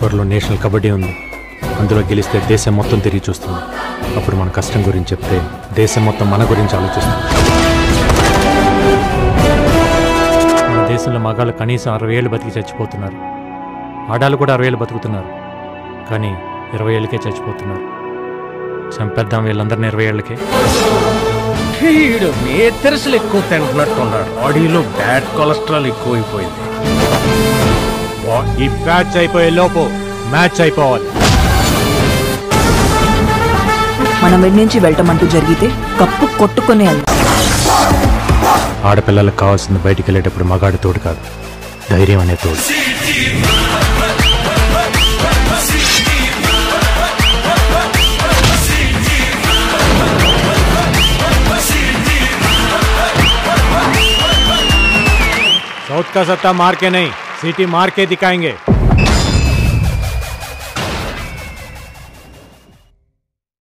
త్వరలో నేషనల్ కబడ్డీ ఉంది అందులో గెలిస్తే దేశం మొత్తం తిరిగి చూస్తుంది అప్పుడు మన కష్టం గురించి చెప్తే దేశం మొత్తం మన గురించి ఆలోచిస్తుంది మన దేశంలో మగాళ్ళు కనీసం అరవై ఏళ్ళు బతికి చచ్చిపోతున్నారు ఆడాలు కూడా అరవై ఏళ్ళు బతుకుతున్నారు కానీ ఇరవై ఏళ్ళకే చచ్చిపోతున్నారు చంపేద్దాం వీళ్ళందరినీ ఇరవై ఏళ్ళకే వీడు మేతెరసలు ఎక్కువ తింటున్నట్టున్నాడు బాడీలో బ్యాడ్ కొలెస్ట్రాల్ ఎక్కువైపోయింది ఈ మ్యాచ్ అయిపోయే లోపు మ్యాచ్ అయిపోవాలి మనం వెడి నుంచి వెళ్ళటమంటూ జరిగితే కప్పు కొట్టుకునే వెళ్దాం ఆడపిల్లలకు కావాల్సింది బయటికి వెళ్ళేటప్పుడు మగాడి తోడు కాదు ధైర్యం అనే తోడు साउथ का सट्टा मार के नहीं सिटी मार के दिखाएंगे